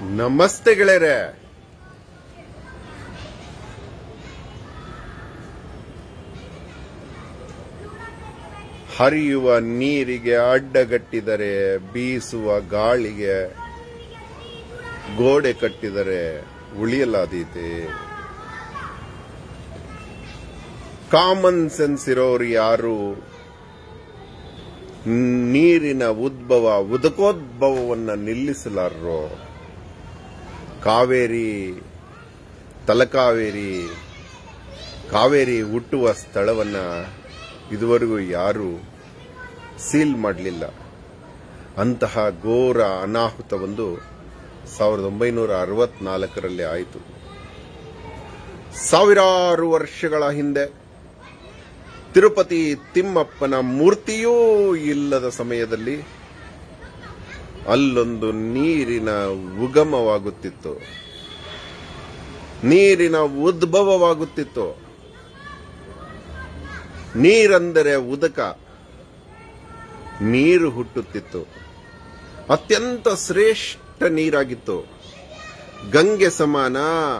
ನಮಸ್ತೆ ಗೆಳೆಯರೆ ಹರಿಯುವ ನೀರಿಗೆ ಅಡ್ಡಗಟ್ಟಿದರೆ ಬೀಸುವ ಗಾಳಿಗೆ ಗೋಡೆ ಕಟ್ಟಿದರೆ ಉಳಿಯಲಾದೀತೆ ಕಾಮನ್ ಸೆನ್ಸ್ ಇರೋರು ಯಾರು ನೀರಿನ ಉದ್ಭವ ಉದಕೋದ್ಭವವನ್ನ ನಿಲ್ಲಿಸಲಾರರು ಕಾವೇರಿ ತಲಕಾವೇರಿ ಕಾವೇರಿ ಹುಟ್ಟುವ ಸ್ಥಳವನ್ನ ಇದುವರೆಗೂ ಯಾರು ಸೀಲ್ ಮಾಡಲಿಲ್ಲ ಅಂತಹ ಘೋರ ಅನಾಹುತವೊಂದು ಸಾವಿರದ ಒಂಬೈನೂರ ಅರವತ್ನಾಲ್ಕರಲ್ಲಿ ಆಯಿತು ಸಾವಿರಾರು ವರ್ಷಗಳ ಹಿಂದೆ ತಿರುಪತಿ ತಿಮ್ಮಪ್ಪನ ಮೂರ್ತಿಯೂ ಇಲ್ಲದ ಸಮಯದಲ್ಲಿ ಅಲ್ಲೊಂದು ನೀರಿನ ಉಗಮವಾಗುತ್ತಿತ್ತು ನೀರಿನ ಉದ್ಭವವಾಗುತ್ತಿತ್ತು ನೀರೆಂದರೆ ಉದಕ ನೀರು ಹುಟ್ಟುತ್ತಿತ್ತು ಅತ್ಯಂತ ಶ್ರೇಷ್ಠ ನೀರಾಗಿತ್ತು ಗಂಗೆ ಸಮಾನ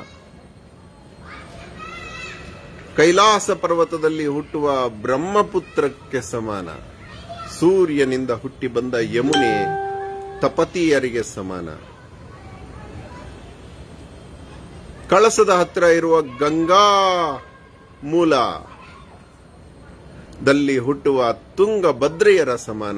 ಕೈಲಾಸ ಪರ್ವತದಲ್ಲಿ ಹುಟ್ಟುವ ಬ್ರಹ್ಮಪುತ್ರಕ್ಕೆ ಸಮಾನ ಸೂರ್ಯನಿಂದ ಹುಟ್ಟಿ ಬಂದ ಯಮುನೆ ತಪತಿಯರಿಗೆ ಸಮಾನ ಕಳಸದ ಹತ್ತಿರ ಇರುವ ಗಂಗಾ ಮೂಲ ದಲ್ಲಿ ಹುಟ್ಟುವ ತುಂಗಭದ್ರೆಯರ ಸಮಾನ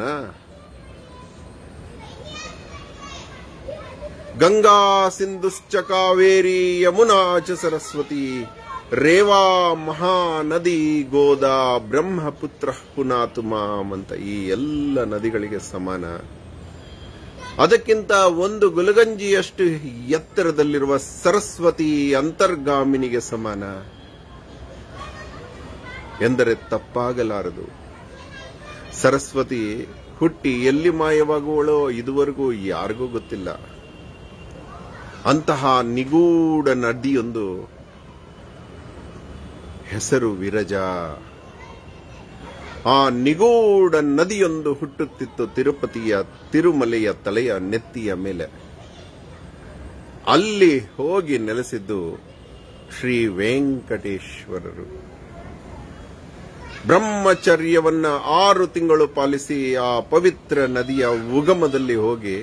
ಗಂಗಾ ಸಿಂಧುಶ್ಚ ಕಾವೇರಿ ಯಮುನಾ ಚ ಸರಸ್ವತಿ ರೇವಾ ಮಹಾನದಿ ಗೋದಾ ಬ್ರಹ್ಮಪುತ್ರ ಪುನಾತು ಮಾಂ ಅಂತ ಈ ಎಲ್ಲ ನದಿಗಳಿಗೆ ಸಮಾನ ಅದಕ್ಕಿಂತ ಒಂದು ಗುಲಗಂಜಿಯಷ್ಟು ಎತ್ತರದಲ್ಲಿರುವ ಸರಸ್ವತಿ ಅಂತರ್ಗಾಮಿನಿಗೆ ಸಮಾನ ಎಂದರೆ ತಪ್ಪಾಗಲಾರದು ಸರಸ್ವತಿ ಹುಟ್ಟಿ ಎಲ್ಲಿ ಮಾಯವಾಗುವಳೋ ಇದುವರೆಗೂ ಯಾರಿಗೂ ಗೊತ್ತಿಲ್ಲ ಅಂತಹ ನಿಗೂಢ ನದಿಯೊಂದು ಹೆಸರು ವಿರಜ ಆ ನಿಗೂಢ ನದಿಯೊಂದು ಹುಟ್ಟುತ್ತಿತ್ತು ತಿರುಪತಿಯ ತಿರುಮಲೆಯ ತಲೆಯ ನೆತ್ತಿಯ ಮೇಲೆ ಅಲ್ಲಿ ಹೋಗಿ ನೆಲೆಸಿದ್ದು ಶ್ರೀ ವೆಂಕಟೇಶ್ವರರು ಬ್ರಹ್ಮಚರ್ಯವನ್ನ ಆರು ತಿಂಗಳು ಪಾಲಿಸಿ ಆ ಪವಿತ್ರ ನದಿಯ ಉಗಮದಲ್ಲಿ ಹೋಗಿ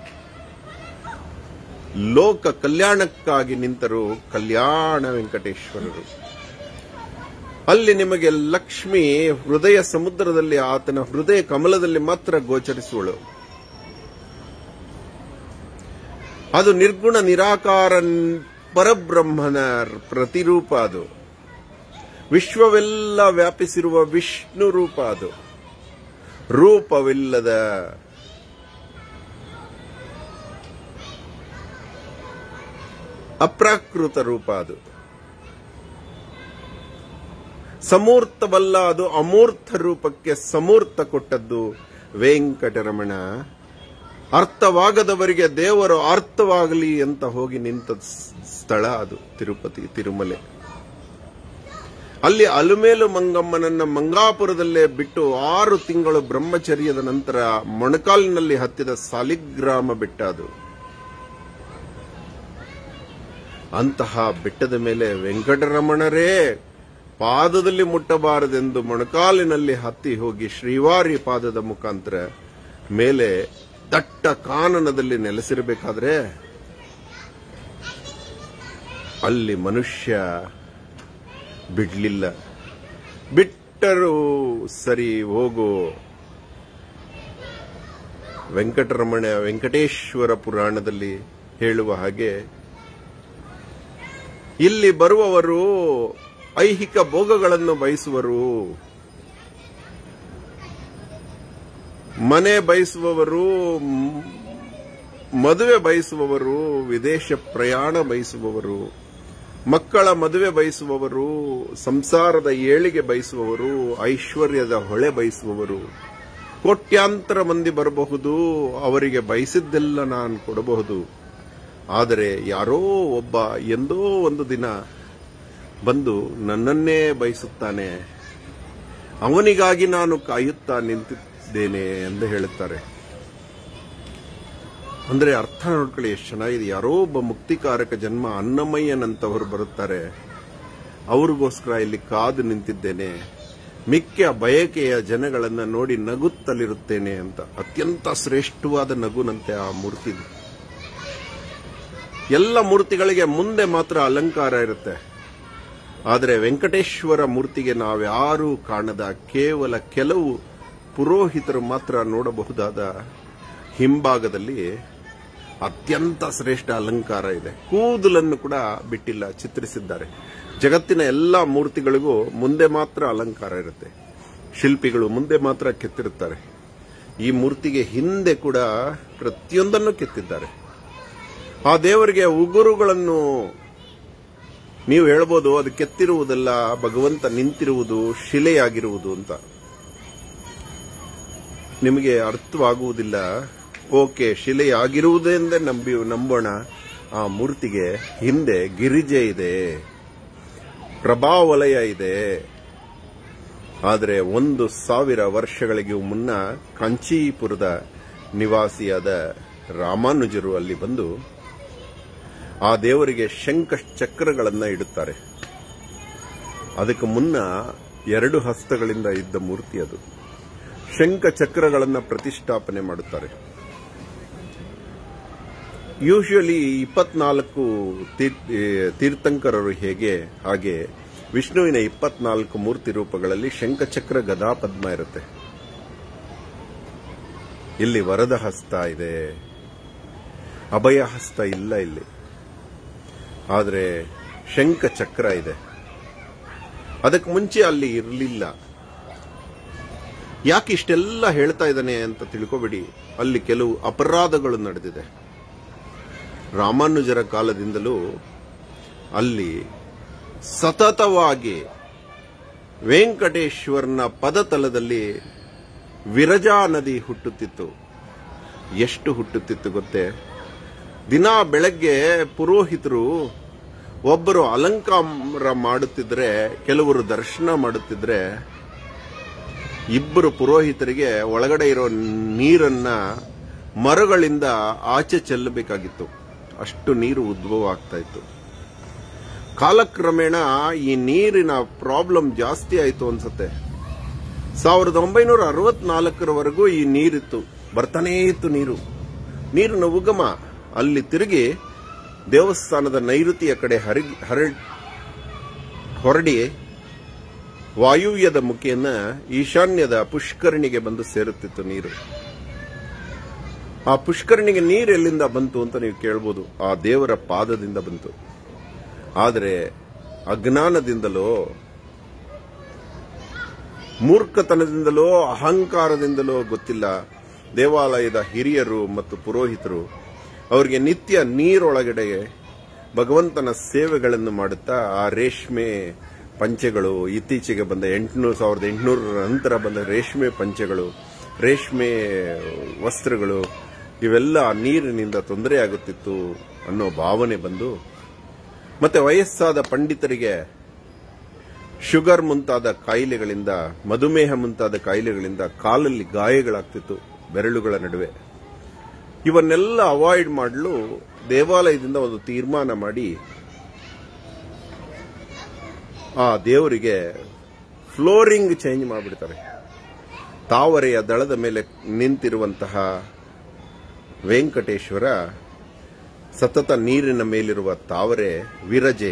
ಲೋಕ ಕಲ್ಯಾಣಕ್ಕಾಗಿ ನಿಂತರು ಕಲ್ಯಾಣ ವೆಂಕಟೇಶ್ವರರು ಅಲ್ಲಿ ನಿಮಗೆ ಲಕ್ಷ್ಮಿ ಹೃದಯ ಸಮುದ್ರದಲ್ಲಿ ಆತನ ಹೃದಯ ಕಮಲದಲ್ಲಿ ಮಾತ್ರ ಗೋಚರಿಸುವಳು ಅದು ನಿರ್ಗುಣ ನಿರಾಕಾರ ಪರಬ್ರಹ್ಮನ ಪ್ರತಿರೂಪ ಅದು ವಿಶ್ವವೆಲ್ಲ ವ್ಯಾಪಿಸಿರುವ ವಿಷ್ಣು ರೂಪ ಅದು ರೂಪವಿಲ್ಲದ ಅಪ್ರಾಕೃತ ರೂಪ ಅದು ಸಮೂರ್ತವಲ್ಲ ಅದು ಅಮೂರ್ತ ರೂಪಕ್ಕೆ ಸಮೂರ್ತ ಕೊಟ್ಟದ್ದು ವೆಂಕಟರಮಣ ಅರ್ಥವಾಗದವರಿಗೆ ದೇವರು ಅರ್ಥವಾಗಲಿ ಅಂತ ಹೋಗಿ ನಿಂತ ಸ್ಥಳ ಅದು ತಿರುಪತಿ ತಿರುಮಲೆ ಅಲ್ಲಿ ಅಲುಮೇಲು ಮಂಗಮ್ಮನನ್ನ ಮಂಗಾಪುರದಲ್ಲೇ ಬಿಟ್ಟು ಆರು ತಿಂಗಳು ಬ್ರಹ್ಮಚರ್ಯದ ನಂತರ ಮೊಣಕಾಲಿನಲ್ಲಿ ಹತ್ತಿದ ಸಾಲಿಗ್ರಾಮ ಬೆಟ್ಟ ಅದು ಅಂತಹ ಬೆಟ್ಟದ ಮೇಲೆ ವೆಂಕಟರಮಣರೇ ಪಾದದಲ್ಲಿ ಮುಟ್ಟಬಾರದೆಂದು ಮೊಣಕಾಲಿನಲ್ಲಿ ಹತ್ತಿ ಹೋಗಿ ಶ್ರೀವಾರಿ ಪಾದದ ಮುಖಾಂತರ ಮೇಲೆ ದಟ್ಟ ಕಾನನದಲ್ಲಿ ನೆಲೆಸಿರಬೇಕಾದ್ರೆ ಅಲ್ಲಿ ಮನುಷ್ಯ ಬಿಡ್ಲಿಲ್ಲ ಬಿಟ್ಟರು ಸರಿ ಹೋಗು ವೆಂಕಟರಮಣ ವೆಂಕಟೇಶ್ವರ ಪುರಾಣದಲ್ಲಿ ಹೇಳುವ ಹಾಗೆ ಇಲ್ಲಿ ಬರುವವರು ಐಹಿಕ ಭೋಗಗಳನ್ನು ಬಯಸುವರು ಮನೆ ಬಯಸುವವರು ಮದುವೆ ಬಯಸುವವರು ವಿದೇಶ ಪ್ರಯಾಣ ಬಯಸುವವರು ಮಕ್ಕಳ ಮದುವೆ ಬಯಸುವವರು ಸಂಸಾರದ ಏಳಿಗೆ ಬಯಸುವವರು ಐಶ್ವರ್ಯದ ಹೊಳೆ ಬಯಸುವವರು ಕೋಟ್ಯಾಂತರ ಮಂದಿ ಬರಬಹುದು ಅವರಿಗೆ ಬಯಸಿದ್ದೆಲ್ಲ ನಾನು ಕೊಡಬಹುದು ಆದರೆ ಯಾರೋ ಒಬ್ಬ ಎಂದೋ ಒಂದು ದಿನ ಬಂದು ನನ್ನನ್ನೇ ಬಯಸುತ್ತಾನೆ ಅವನಿಗಾಗಿ ನಾನು ಕಾಯುತ್ತಾ ನಿಂತಿದ್ದೇನೆ ಎಂದು ಹೇಳುತ್ತಾರೆ ಅಂದ್ರೆ ಅರ್ಥ ನೋಡ್ಕೊಳ್ಳಿ ಎಷ್ಟು ಚೆನ್ನಾಗಿದೆ ಯಾರೋ ಒಬ್ಬ ಮುಕ್ತಿಕಾರಕ ಜನ್ಮ ಅನ್ನಮಯ್ಯನಂತವರು ಬರುತ್ತಾರೆ ಅವ್ರಿಗೋಸ್ಕರ ಇಲ್ಲಿ ಕಾದು ನಿಂತಿದ್ದೇನೆ ಮಿಕ್ಕ ಬಯಕೆಯ ಜನಗಳನ್ನ ನೋಡಿ ನಗುತ್ತಲಿರುತ್ತೇನೆ ಅಂತ ಅತ್ಯಂತ ಶ್ರೇಷ್ಠವಾದ ನಗುನಂತೆ ಆ ಮೂರ್ತಿ ಎಲ್ಲ ಮೂರ್ತಿಗಳಿಗೆ ಮುಂದೆ ಮಾತ್ರ ಅಲಂಕಾರ ಇರುತ್ತೆ ಆದರೆ ವೆಂಕಟೇಶ್ವರ ಮೂರ್ತಿಗೆ ನಾವ್ಯಾರೂ ಕಾಣದ ಕೇವಲ ಕೆಲವು ಪುರೋಹಿತರು ಮಾತ್ರ ನೋಡಬಹುದಾದ ಹಿಂಭಾಗದಲ್ಲಿ ಅತ್ಯಂತ ಶ್ರೇಷ್ಠ ಅಲಂಕಾರ ಇದೆ ಕೂದಲನ್ನು ಕೂಡ ಬಿಟ್ಟಿಲ್ಲ ಚಿತ್ರಿಸಿದ್ದಾರೆ ಜಗತ್ತಿನ ಎಲ್ಲ ಮೂರ್ತಿಗಳಿಗೂ ಮುಂದೆ ಮಾತ್ರ ಅಲಂಕಾರ ಇರುತ್ತೆ ಶಿಲ್ಪಿಗಳು ಮುಂದೆ ಮಾತ್ರ ಕೆತ್ತಿರುತ್ತಾರೆ ಈ ಮೂರ್ತಿಗೆ ಹಿಂದೆ ಕೂಡ ಪ್ರತಿಯೊಂದನ್ನು ಕೆತ್ತಿದ್ದಾರೆ ಆ ದೇವರಿಗೆ ಉಗುರುಗಳನ್ನು ನೀವು ಹೇಳ್ಬೋದು ಅದು ಕೆತ್ತಿರುವುದಲ್ಲ ಭಗವಂತ ನಿಂತಿರುವುದು ಶಿಲೆಯಾಗಿರುವುದು ಅಂತ ನಿಮಗೆ ಅರ್ಥವಾಗುವುದಿಲ್ಲ ಓಕೆ ಶಿಲೆಯಾಗಿರುವುದೆಂದೇ ನಂಬಿ ನಂಬೋಣ ಆ ಮೂರ್ತಿಗೆ ಹಿಂದೆ ಗಿರಿಜೆ ಇದೆ ಪ್ರಭಾವಲಯ ಇದೆ ಆದರೆ ಒಂದು ಸಾವಿರ ವರ್ಷಗಳಿಗೆ ಮುನ್ನ ಕಾಂಚೀಪುರದ ನಿವಾಸಿಯಾದ ರಾಮಾನುಜರು ಅಲ್ಲಿ ಬಂದು ಆ ದೇವರಿಗೆ ಶಂಖ ಚಕ್ರಗಳನ್ನ ಇಡುತ್ತಾರೆ ಅದಕ್ಕೆ ಮುನ್ನ ಎರಡು ಹಸ್ತಗಳಿಂದ ಇದ್ದ ಮೂರ್ತಿ ಅದು ಶಂಖ ಚಕ್ರಗಳನ್ನ ಪ್ರತಿಷ್ಠಾಪನೆ ಮಾಡುತ್ತಾರೆ ಯೂಶುವಲಿ ಇಪ್ಪತ್ನಾಲ್ಕು ತೀರ್ಥಂಕರರು ಹೇಗೆ ಹಾಗೆ ವಿಷ್ಣುವಿನ ಇಪ್ಪತ್ನಾಲ್ಕು ಮೂರ್ತಿ ರೂಪಗಳಲ್ಲಿ ಶಂಖಚಕ್ರ ಗದಾ ಪದ್ಮ ಇರುತ್ತೆ ಇಲ್ಲಿ ವರದ ಹಸ್ತ ಇದೆ ಅಭಯ ಹಸ್ತ ಇಲ್ಲ ಇಲ್ಲಿ ಆದರೆ ಶಂಖ ಚಕ್ರ ಇದೆ ಅದಕ್ಕೆ ಮುಂಚೆ ಅಲ್ಲಿ ಇರಲಿಲ್ಲ ಯಾಕೆ ಇಷ್ಟೆಲ್ಲ ಹೇಳ್ತಾ ಇದ್ದಾನೆ ಅಂತ ತಿಳ್ಕೊಬೇಡಿ ಅಲ್ಲಿ ಕೆಲವು ಅಪರಾಧಗಳು ನಡೆದಿದೆ ರಾಮಾನುಜರ ಕಾಲದಿಂದಲೂ ಅಲ್ಲಿ ಸತತವಾಗಿ ವೆಂಕಟೇಶ್ವರನ ಪದತಲದಲ್ಲಿ ವಿರಜಾ ನದಿ ಹುಟ್ಟುತ್ತಿತ್ತು ಎಷ್ಟು ಹುಟ್ಟುತ್ತಿತ್ತು ಗೊತ್ತೇ ದಿನ ಬೆಳಗ್ಗೆ ಪುರೋಹಿತರು ಒಬ್ಬರು ಅಲಂಕಾರ ಮಾಡುತ್ತಿದ್ರೆ ಕೆಲವರು ದರ್ಶನ ಮಾಡುತ್ತಿದ್ರೆ ಇಬ್ಬರು ಪುರೋಹಿತರಿಗೆ ಒಳಗಡೆ ಇರೋ ನೀರನ್ನ ಮರಗಳಿಂದ ಆಚೆ ಚೆಲ್ಲಬೇಕಾಗಿತ್ತು ಅಷ್ಟು ನೀರು ಉದ್ಭವ ಆಗ್ತಾ ಇತ್ತು ಕಾಲಕ್ರಮೇಣ ಈ ನೀರಿನ ಪ್ರಾಬ್ಲಮ್ ಜಾಸ್ತಿ ಆಯಿತು ಅನ್ಸುತ್ತೆ ಸಾವಿರದ ಒಂಬೈನೂರ ಅರವತ್ನಾಲ್ಕರವರೆಗೂ ಈ ನೀರಿತ್ತು ಬರ್ತಾನೇ ಇತ್ತು ನೀರು ನೀರಿನ ಉಗಮ ಅಲ್ಲಿ ತಿರುಗಿ ದೇವಸ್ಥಾನದ ನೈಋತಿಯ ಕಡೆ ಹರಗಿ ಹರ ಹೊರಡಿ ವಾಯುವ್ಯದ ಮುಖೇನ ಈಶಾನ್ಯದ ಪುಷ್ಕರಣಿಗೆ ಬಂದು ಸೇರುತ್ತಿತ್ತು ನೀರು ಆ ಪುಷ್ಕರಣಿಗೆ ನೀರು ಎಲ್ಲಿಂದ ಬಂತು ಅಂತ ನೀವು ಕೇಳ್ಬೋದು ಆ ದೇವರ ಪಾದದಿಂದ ಬಂತು ಆದರೆ ಅಜ್ಞಾನದಿಂದಲೋ ಮೂರ್ಖತನದಿಂದಲೋ ಅಹಂಕಾರದಿಂದಲೋ ಗೊತ್ತಿಲ್ಲ ದೇವಾಲಯದ ಹಿರಿಯರು ಮತ್ತು ಪುರೋಹಿತರು ಅವರಿಗೆ ನಿತ್ಯ ನೀರೊಳಗಡೆ ಭಗವಂತನ ಸೇವೆಗಳನ್ನು ಮಾಡುತ್ತಾ ಆ ರೇಷ್ಮೆ ಪಂಚೆಗಳು ಇತ್ತೀಚೆಗೆ ಬಂದ ಎಂಟುನೂರು ಸಾವಿರದ ಎಂಟುನೂರರ ನಂತರ ಬಂದ ರೇಷ್ಮೆ ಪಂಚೆಗಳು ರೇಷ್ಮೆ ವಸ್ತ್ರಗಳು ಇವೆಲ್ಲ ನೀರಿನಿಂದ ತೊಂದರೆ ಆಗುತ್ತಿತ್ತು ಅನ್ನೋ ಭಾವನೆ ಬಂದು ಮತ್ತೆ ವಯಸ್ಸಾದ ಪಂಡಿತರಿಗೆ ಶುಗರ್ ಮುಂತಾದ ಕಾಯಿಲೆಗಳಿಂದ ಮಧುಮೇಹ ಮುಂತಾದ ಕಾಯಿಲೆಗಳಿಂದ ಕಾಲಲ್ಲಿ ಗಾಯಗಳಾಗ್ತಿತ್ತು ಬೆರಳುಗಳ ನಡುವೆ ಇವನ್ನೆಲ್ಲ ಅವಾಯ್ಡ್ ಮಾಡಲು ದೇವಾಲಯದಿಂದ ಒಂದು ತೀರ್ಮಾನ ಮಾಡಿ ಆ ದೇವರಿಗೆ ಫ್ಲೋರಿಂಗ್ ಚೇಂಜ್ ಮಾಡಿಬಿಡ್ತಾರೆ ತಾವರೆಯ ದಳದ ಮೇಲೆ ನಿಂತಿರುವಂತಹ ವೆಂಕಟೇಶ್ವರ ಸತತ ನೀರಿನ ಮೇಲಿರುವ ತಾವರೆ ವಿರಜೆ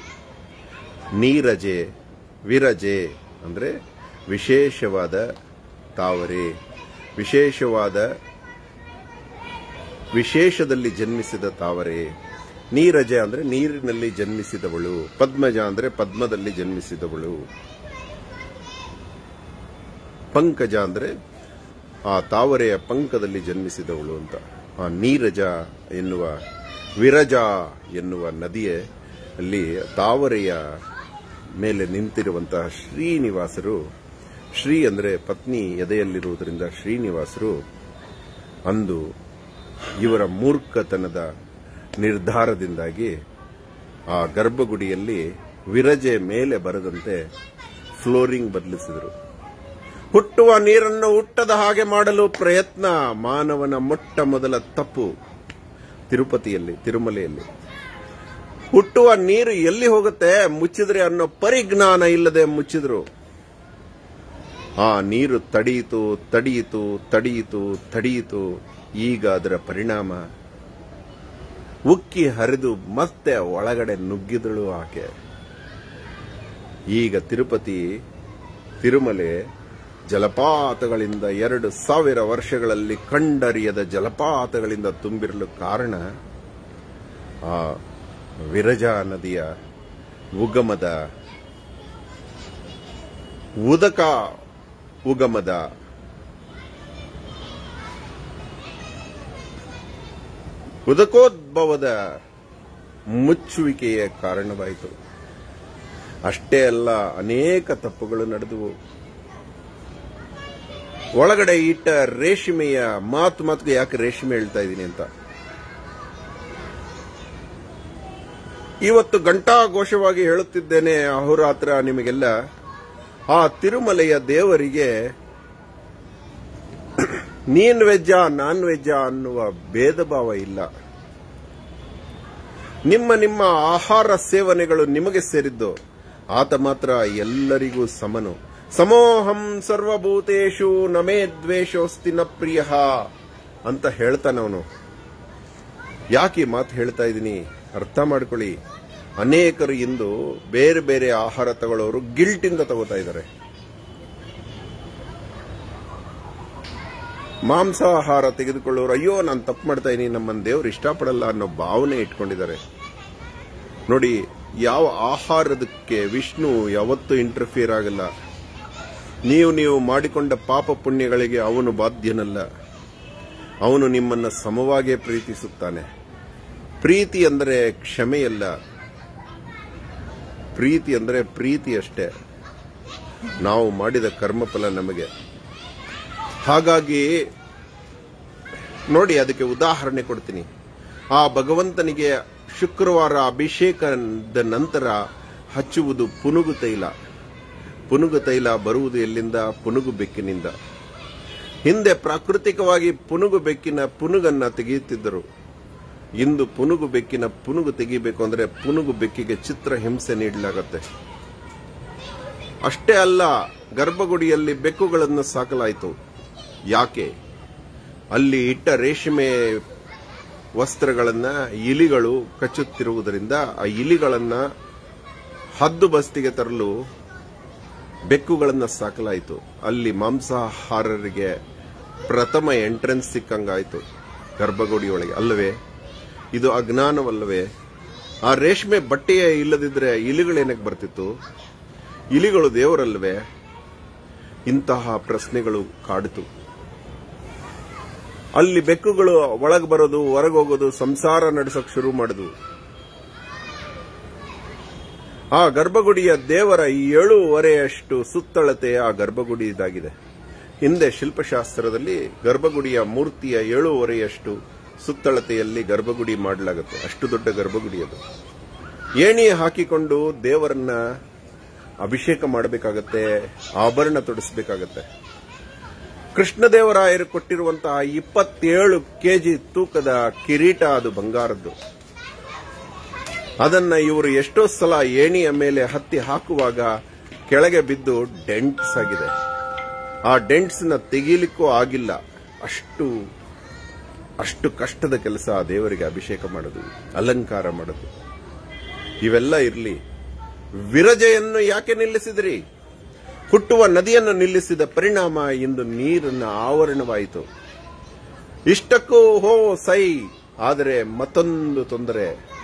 ನೀರಜೆ ವಿರಜೆ ಅಂದರೆ ವಿಶೇಷವಾದ ತಾವರೆ ವಿಶೇಷವಾದ ವಿಶೇಷದಲ್ಲಿ ಜನ್ಮಿಸಿದ ತಾವರೆ ನೀರಜ ಅಂದ್ರೆ ನೀರಿನಲ್ಲಿ ಜನ್ಮಿಸಿದವಳು ಪದ್ಮಜ ಅಂದ್ರೆ ಪದ್ಮದಲ್ಲಿ ಜನ್ಮಿಸಿದವಳು ಪಂಕಜ ಅಂದ್ರೆ ಆ ತಾವರೆಯ ಪಂಕದಲ್ಲಿ ಜನ್ಮಿಸಿದವಳು ಅಂತ ಆ ನೀರಜ ಎನ್ನುವ ವಿರಜ ಎನ್ನುವ ನದಿಯ ಅಲ್ಲಿ ತಾವರೆಯ ಮೇಲೆ ನಿಂತಿರುವಂತಹ ಶ್ರೀನಿವಾಸರು ಶ್ರೀ ಅಂದ್ರೆ ಪತ್ನಿ ಎದೆಯಲ್ಲಿರುವುದರಿಂದ ಶ್ರೀನಿವಾಸರು ಅಂದು ಇವರ ಮೂರ್ಖತನದ ನಿರ್ಧಾರದಿಂದಾಗಿ ಆ ಗರ್ಭಗುಡಿಯಲ್ಲಿ ವಿರಜೆ ಮೇಲೆ ಬರದಂತೆ ಫ್ಲೋರಿಂಗ್ ಬದಲಿಸಿದರು ಹುಟ್ಟುವ ನೀರನ್ನು ಹುಟ್ಟದ ಹಾಗೆ ಮಾಡಲು ಪ್ರಯತ್ನ ಮಾನವನ ಮೊಟ್ಟ ಮೊದಲ ತಪ್ಪು ತಿರುಪತಿಯಲ್ಲಿ ತಿರುಮಲೆಯಲ್ಲಿ ಹುಟ್ಟುವ ನೀರು ಎಲ್ಲಿ ಹೋಗುತ್ತೆ ಮುಚ್ಚಿದ್ರೆ ಅನ್ನೋ ಪರಿಜ್ಞಾನ ಇಲ್ಲದೆ ಮುಚ್ಚಿದ್ರು ಆ ನೀರು ತಡೆಯಿತು ತಡೆಯಿತು ತಡೆಯಿತು ತಡೆಯಿತು ಈಗ ಅದರ ಪರಿಣಾಮ ಉಕ್ಕಿ ಹರಿದು ಮತ್ತೆ ಒಳಗಡೆ ನುಗ್ಗಿದಳು ಆಕೆ ಈಗ ತಿರುಪತಿ ತಿರುಮಲೆ ಜಲಪಾತಗಳಿಂದ ಎರಡು ಸಾವಿರ ವರ್ಷಗಳಲ್ಲಿ ಕಂಡರಿಯದ ಜಲಪಾತಗಳಿಂದ ತುಂಬಿರಲು ಕಾರಣ ಆ ವಿರಜಾ ನದಿಯ ಉಗಮದ ಉದಕ ಉಗಮದ ಉದಕೋದ್ಭವದ ಮುಚ್ಚುವಿಕೆಯ ಕಾರಣವಾಯಿತು ಅಷ್ಟೇ ಅಲ್ಲ ಅನೇಕ ತಪ್ಪುಗಳು ನಡೆದವು ಒಳಗಡೆ ಇಟ್ಟ ರೇಷ್ಮೆಯ ಮಾತು ಮಾತುಗೆ ಯಾಕೆ ರೇಷ್ಮೆ ಹೇಳ್ತಾ ಇದ್ದೀನಿ ಅಂತ ಇವತ್ತು ಘಂಟಾಘೋಷವಾಗಿ ಹೇಳುತ್ತಿದ್ದೇನೆ ಅಹೋರಾತ್ರ ನಿಮಗೆಲ್ಲ ಆ ತಿರುಮಲೆಯ ದೇವರಿಗೆ ನೀನ್ ವೆಜ್ಜಾ ನಾನ್ ವೆಜ್ಜಾ ಅನ್ನುವ ಭೇದ ಭಾವ ಇಲ್ಲ ನಿಮ್ಮ ನಿಮ್ಮ ಆಹಾರ ಸೇವನೆಗಳು ನಿಮಗೆ ಸೇರಿದ್ದು ಆತ ಮಾತ್ರ ಎಲ್ಲರಿಗೂ ಸಮನು ಸಮೋಹಂ ಸರ್ವಭೂತೇಶು ನಮೇ ದ್ವೇಷೋಸ್ತಿ ನ ಪ್ರಿಯ ಅಂತ ಹೇಳ್ತಾನವನು ಯಾಕೆ ಈ ಮಾತು ಹೇಳ್ತಾ ಇದ್ದೀನಿ ಅರ್ಥ ಮಾಡ್ಕೊಳ್ಳಿ ಅನೇಕರು ಇಂದು ಬೇರೆ ಬೇರೆ ಆಹಾರ ತಗೊಳ್ಳೋರು ಗಿಲ್ಟಿಂದ ತಗೋತಾ ಇದ್ದಾರೆ ಮಾಂಸಾಹಾರ ತೆಗೆದುಕೊಳ್ಳೋರು ಅಯ್ಯೋ ನಾನು ತಪ್ಪು ಮಾಡ್ತಾ ಇದೀನಿ ನಮ್ಮನ್ನ ದೇವ್ರು ಇಷ್ಟಪಡಲ್ಲ ಅನ್ನೋ ಭಾವನೆ ಇಟ್ಕೊಂಡಿದ್ದಾರೆ ನೋಡಿ ಯಾವ ಆಹಾರದಕ್ಕೆ ವಿಷ್ಣು ಯಾವತ್ತೂ ಇಂಟರ್ಫಿಯರ್ ಆಗಲ್ಲ ನೀವು ನೀವು ಮಾಡಿಕೊಂಡ ಪಾಪ ಪುಣ್ಯಗಳಿಗೆ ಅವನು ಬಾಧ್ಯನಲ್ಲ ಅವನು ನಿಮ್ಮನ್ನ ಸಮವಾಗೇ ಪ್ರೀತಿಸುತ್ತಾನೆ ಪ್ರೀತಿ ಅಂದರೆ ಕ್ಷಮೆಯಲ್ಲ ಪ್ರೀತಿ ಅಂದರೆ ಪ್ರೀತಿ ಅಷ್ಟೇ ನಾವು ಮಾಡಿದ ಕರ್ಮಫಲ ನಮಗೆ ಹಾಗಾಗಿ ನೋಡಿ ಅದಕ್ಕೆ ಉದಾಹರಣೆ ಕೊಡ್ತೀನಿ ಆ ಭಗವಂತನಿಗೆ ಶುಕ್ರವಾರ ಅಭಿಷೇಕದ ನಂತರ ಹಚ್ಚುವುದು ಪುನುಗು ತೈಲ ಪುನುಗು ತೈಲ ಬರುವುದು ಎಲ್ಲಿಂದ ಪುನುಗು ಬೆಕ್ಕಿನಿಂದ ಹಿಂದೆ ಪ್ರಾಕೃತಿಕವಾಗಿ ಪುನುಗು ಬೆಕ್ಕಿನ ಪುನುಗನ್ನ ತೆಗೆಯುತ್ತಿದ್ದರು ಇಂದು ಪುನುಗು ಬೆಕ್ಕಿನ ಪುನುಗು ತೆಗಿಬೇಕು ಅಂದ್ರೆ ಪುನುಗು ಬೆಕ್ಕಿಗೆ ಚಿತ್ರ ಹಿಂಸೆ ನೀಡಲಾಗುತ್ತೆ ಅಷ್ಟೇ ಅಲ್ಲ ಗರ್ಭಗುಡಿಯಲ್ಲಿ ಬೆಕ್ಕುಗಳನ್ನು ಸಾಕಲಾಯಿತು ಯಾಕೆ ಅಲ್ಲಿ ಇಟ್ಟ ರೇಷ್ಮೆ ವಸ್ತ್ರಗಳನ್ನ ಇಲಿಗಳು ಕಚ್ಚುತ್ತಿರುವುದರಿಂದ ಆ ಇಲಿಗಳನ್ನ ಹದ್ದು ಬಸ್ತಿಗೆ ತರಲು ಬೆಕ್ಕುಗಳನ್ನ ಸಾಕಲಾಯಿತು ಅಲ್ಲಿ ಮಾಂಸಾಹಾರರಿಗೆ ಪ್ರಥಮ ಎಂಟ್ರೆನ್ಸ್ ಸಿಕ್ಕಂಗಾಯ್ತು ಗರ್ಭಗುಡಿಯೊಳಗೆ ಅಲ್ಲವೇ ಇದು ಅಜ್ಞಾನವಲ್ಲವೇ ಆ ರೇಷ್ಮೆ ಬಟ್ಟೆಯೇ ಇಲ್ಲದಿದ್ರೆ ಇಲಿಗಳೇನಕ್ಕೆ ಬರ್ತಿತ್ತು ಇಲಿಗಳು ದೇವರಲ್ವೇ ಇಂತಹ ಪ್ರಶ್ನೆಗಳು ಕಾಡಿತು ಅಲ್ಲಿ ಬೆಕ್ಕುಗಳು ಒಳಗೆ ಬರೋದು ಹೊರಗೆ ಹೋಗೋದು ಸಂಸಾರ ನಡೆಸೋಕ್ ಶುರು ಮಾಡಿದ್ವು ಆ ಗರ್ಭಗುಡಿಯ ದೇವರ ಏಳೂವರೆಯಷ್ಟು ಸುತ್ತಳತೆ ಆ ಗರ್ಭಗುಡಿ ಇದಾಗಿದೆ ಹಿಂದೆ ಶಿಲ್ಪಶಾಸ್ತ್ರದಲ್ಲಿ ಗರ್ಭಗುಡಿಯ ಮೂರ್ತಿಯ ಏಳೂವರೆಯಷ್ಟು ಸುತ್ತಳತೆಯಲ್ಲಿ ಗರ್ಭಗುಡಿ ಮಾಡಲಾಗುತ್ತೆ ಅಷ್ಟು ದೊಡ್ಡ ಗರ್ಭಗುಡಿ ಅದು ಏಣಿ ಹಾಕಿಕೊಂಡು ದೇವರನ್ನ ಅಭಿಷೇಕ ಮಾಡಬೇಕಾಗತ್ತೆ ಆಭರಣ ತೊಡಿಸಬೇಕಾಗತ್ತೆ ಕೃಷ್ಣದೇವರಾಯರು ಕೊಟ್ಟಿರುವಂತಹ ಇಪ್ಪತ್ತೇಳು ಕೆಜಿ ತೂಕದ ಕಿರೀಟ ಅದು ಬಂಗಾರದ್ದು ಅದನ್ನ ಇವರು ಎಷ್ಟೋ ಸಲ ಏಣಿಯ ಮೇಲೆ ಹತ್ತಿ ಹಾಕುವಾಗ ಕೆಳಗೆ ಬಿದ್ದು ಡೆಂಟ್ಸ್ ಆಗಿದೆ ಆ ಡೆಂಟ್ಸ್ ನ ತೆಗೀಲಿಕ್ಕೂ ಆಗಿಲ್ಲ ಅಷ್ಟು ಅಷ್ಟು ಕಷ್ಟದ ಕೆಲಸ ಆ ದೇವರಿಗೆ ಅಭಿಷೇಕ ಮಾಡೋದು ಅಲಂಕಾರ ಮಾಡೋದು ಇವೆಲ್ಲ ಇರಲಿ ವಿರಜೆಯನ್ನು ಯಾಕೆ ನಿಲ್ಲಿಸಿದ್ರಿ ಹುಟ್ಟುವ ನದಿಯನ್ನು ನಿಲ್ಲಿಸಿದ ಪರಿಣಾಮ ಇಂದು ನೀರನ್ನ ಆವರಣವಾಯಿತು ಇಷ್ಟಕ್ಕೂ ಹೋ ಸೈ ಆದರೆ ಮತ್ತೊಂದು ತೊಂದರೆ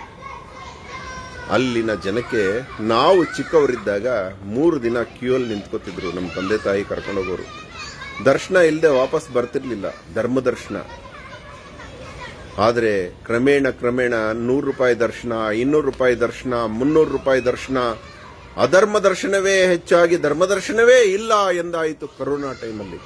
ಅಲ್ಲಿನ ಜನಕ್ಕೆ ನಾವು ಚಿಕ್ಕವರಿದ್ದಾಗ ಮೂರು ದಿನ ಕ್ಯೂಯಲ್ಲಿ ನಿಂತ್ಕೋತಿದ್ರು ನಮ್ಮ ತಂದೆ ತಾಯಿ ಕರ್ಕೊಂಡೋಗೋರು ದರ್ಶನ ಇಲ್ಲದೆ ವಾಪಸ್ ಬರ್ತಿರ್ಲಿಲ್ಲ ಧರ್ಮ ದರ್ಶನ ಆದರೆ ಕ್ರಮೇಣ ಕ್ರಮೇಣ ನೂರು ರೂಪಾಯಿ ದರ್ಶನ ಇನ್ನೂರು ರೂಪಾಯಿ ದರ್ಶನ ಮುನ್ನೂರು ರೂಪಾಯಿ ದರ್ಶನ ಅಧರ್ಮ ದರ್ಶನವೇ ಹೆಚ್ಚಾಗಿ ಧರ್ಮ ದರ್ಶನವೇ ಇಲ್ಲ ಎಂದಾಯಿತು ಕರೋನಾ ಟೈಮಲ್ಲಿ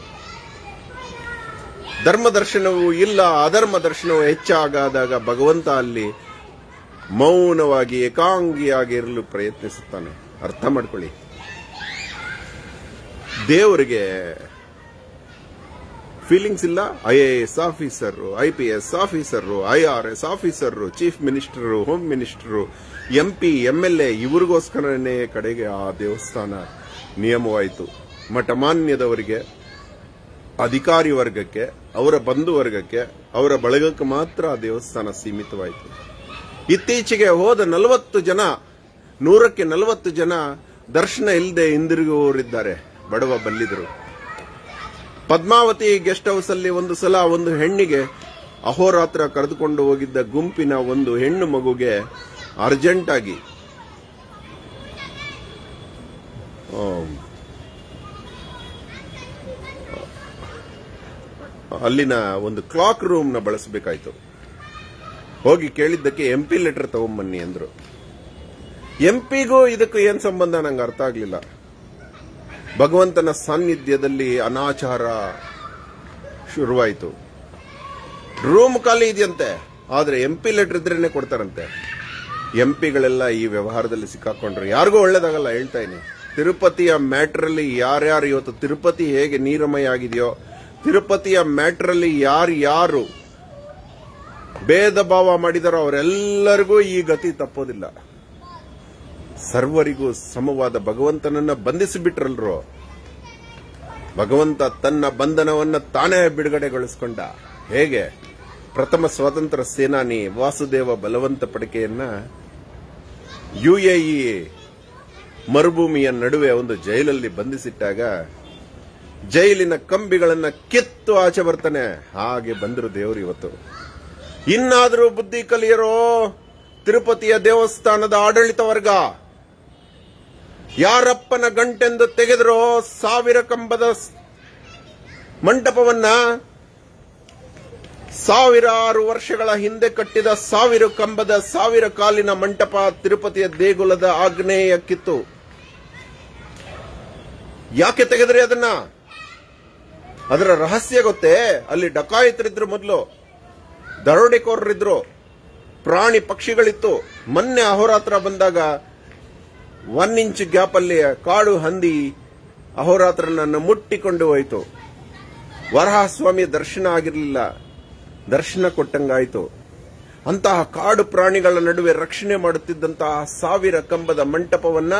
ಧರ್ಮ ದರ್ಶನವೂ ಇಲ್ಲ ಅಧರ್ಮ ದರ್ಶನವೂ ಹೆಚ್ಚಾಗಾದಾಗ ಭಗವಂತ ಅಲ್ಲಿ ಮೌನವಾಗಿ ಏಕಾಂಗಿಯಾಗಿ ಇರಲು ಪ್ರಯತ್ನಿಸುತ್ತಾನೆ ಅರ್ಥ ಮಾಡ್ಕೊಳ್ಳಿ ದೇವರಿಗೆ ಫೀಲಿಂಗ್ಸ್ ಇಲ್ಲ I A S officer I P S officer I R S officer chief minister home minister M P M L A ಇವ್ರಿಗೋಸ್ಕರನೇ ಕಡೆಗೆ ಆ ದೇವಸ್ಥಾನ ನಿಯಮವಾಯಿತು ಮಠಮಾನ್ಯದವರಿಗೆ ಅಧಿಕಾರಿ ವರ್ಗಕ್ಕೆ ಅವರ ಬಂಧು ವರ್ಗಕ್ಕೆ ಅವರ ಬಳಗಕ್ಕೆ ಮಾತ್ರ ಆ ದೇವಸ್ಥಾನ ಸೀಮಿತವಾಯಿತು ಇತ್ತೀಚೆಗೆ ಹೋದ ನಲವತ್ತು ಜನ ನೂರಕ್ಕೆ ನಲವತ್ತು ಜನ ದರ್ಶನ ಇಲ್ಲದೆ ಹಿಂದಿರುಗುವವರಿದ್ದಾರೆ ಬಡವ ಬಲ್ಲಿದರು ಪದ್ಮಾವತಿ ಗೆಸ್ಟ್ ಹೌಸ್ ಅಲ್ಲಿ ಒಂದು ಸಲ ಒಂದು ಹೆಣ್ಣಿಗೆ ಅಹೋರಾತ್ರ ಕರೆದುಕೊಂಡು ಹೋಗಿದ್ದ ಗುಂಪಿನ ಒಂದು ಹೆಣ್ಣು ಮಗುಗೆ ಅರ್ಜೆಂಟ್ ಆಗಿ ಆಮ್, ಅಲ್ಲಿನ ಒಂದು ಕ್ಲಾಕ್ ರೂಮ್ ನ ಬಳಸಬೇಕಾಯ್ತು ಹೋಗಿ ಕೇಳಿದ್ದಕ್ಕೆ ಎಂ ಪಿ ಲೆಟರ್ ತಗೊಂಬನ್ನಿ ಅಂದ್ರು ಎಂ ಪಿಗೂ ಇದಕ್ಕೂ ಏನ್ ಸಂಬಂಧ ನಂಗೆ ಅರ್ಥ ಆಗ್ಲಿಲ್ಲ ಭಗವಂತನ ಸಾನ್ನಿಧ್ಯದಲ್ಲಿ ಅನಾಚಾರ ಶುರುವಾಯಿತು ರೂಮ್ ಖಾಲಿ ಇದೆಯಂತೆ ಆದ್ರೆ ಎಂ ಪಿ ಲೆಟರ್ ಇದ್ರೇನೆ ಕೊಡ್ತಾರಂತೆ ಎಂ ಪಿಗಳೆಲ್ಲ ಈ ವ್ಯವಹಾರದಲ್ಲಿ ಸಿಕ್ಕಾಕೊಂಡ್ರು ಯಾರಿಗೂ ಒಳ್ಳೇದಾಗಲ್ಲ ಹೇಳ್ತಾ ಇದೀನಿ ತಿರುಪತಿಯ ಮ್ಯಾಟ್ರಲ್ಲಿ ಯಾರ್ಯಾರು ಇವತ್ತು ತಿರುಪತಿ ಹೇಗೆ ನೀರಮಯ ಆಗಿದೆಯೋ ತಿರುಪತಿಯ ಮ್ಯಾಟ್ರಲ್ಲಿ ಯಾರು ಯಾರು ಭೇದ ಭಾವ ಮಾಡಿದಾರೋ ಅವರೆಲ್ಲರಿಗೂ ಈ ಗತಿ ತಪ್ಪೋದಿಲ್ಲ ಸರ್ವರಿಗೂ ಸಮವಾದ ಭಗವಂತನನ್ನ ಬಂಧಿಸಿಬಿಟ್ರಲ್ರೋ ಭಗವಂತ ತನ್ನ ಬಂಧನವನ್ನ ತಾನೇ ಬಿಡುಗಡೆಗೊಳಿಸಿಕೊಂಡ ಹೇಗೆ ಪ್ರಥಮ ಸ್ವಾತಂತ್ರ್ಯ ಸೇನಾನಿ ವಾಸುದೇವ ಬಲವಂತ ಪಡಿಕೆಯನ್ನ ಯುಎಇ ಮರುಭೂಮಿಯ ನಡುವೆ ಒಂದು ಜೈಲಲ್ಲಿ ಬಂಧಿಸಿಟ್ಟಾಗ ಜೈಲಿನ ಕಂಬಿಗಳನ್ನ ಕಿತ್ತು ಆಚೆ ಬರ್ತಾನೆ ಹಾಗೆ ಬಂದರು ದೇವರು ಇವತ್ತು ಇನ್ನಾದರೂ ಬುದ್ಧಿ ಕಲಿಯರೋ ತಿರುಪತಿಯ ದೇವಸ್ಥಾನದ ಆಡಳಿತ ವರ್ಗ ಯಾರಪ್ಪನ ಗಂಟೆಂದು ತೆಗೆದರೋ ಸಾವಿರ ಕಂಬದ ಸ್- ಮಂಟಪವನ್ನ ಸಾವಿರಾರು ವರ್ಷಗಳ ಹಿಂದೆ ಕಟ್ಟಿದ ಸಾವಿರ ಕಂಬದ ಸಾವಿರ ಕಾಲಿನ ಮಂಟಪ ತಿರುಪತಿಯ ದೇಗುಲದ ಆಗ್ನೇಯ ಕಿತ್ತು ಯಾಕೆ ತೆಗೆದ್ರಿ ಅದನ್ನ ಅದರ ರಹಸ್ಯ ಗೊತ್ತೇ ಅಲ್ಲಿ ಡಕಾಯಿತರಿದ್ರು ಮೊದಲು ದರೋಡೆಕೋರರಿದ್ರು ಪ್ರಾಣಿ ಪಕ್ಷಿಗಳಿತ್ತು ಮೊನ್ನೆ ಅಹೋರಾತ್ರ ಬಂದಾಗ ಒನ್ ಇಂಚ್ ಗ್ಯಾಪ್ ಅಲ್ಲಿ ಕಾಡು ಹಂದಿ ಅಹೋರಾತ್ರನನ್ನು ಮುಟ್ಟಿಕೊಂಡು ಹೋಯಿತು ವರಹಸ್ವಾಮಿ ದರ್ಶನ ಆಗಿರಲಿಲ್ಲ ದರ್ಶನ ಕೊಟ್ಟಂಗಾಯಿತು ಅಂತಹ ಕಾಡು ಪ್ರಾಣಿಗಳ ನಡುವೆ ರಕ್ಷಣೆ ಮಾಡುತ್ತಿದ್ದಂತಹ ಸಾವಿರ ಕಂಬದ ಮಂಟಪವನ್ನ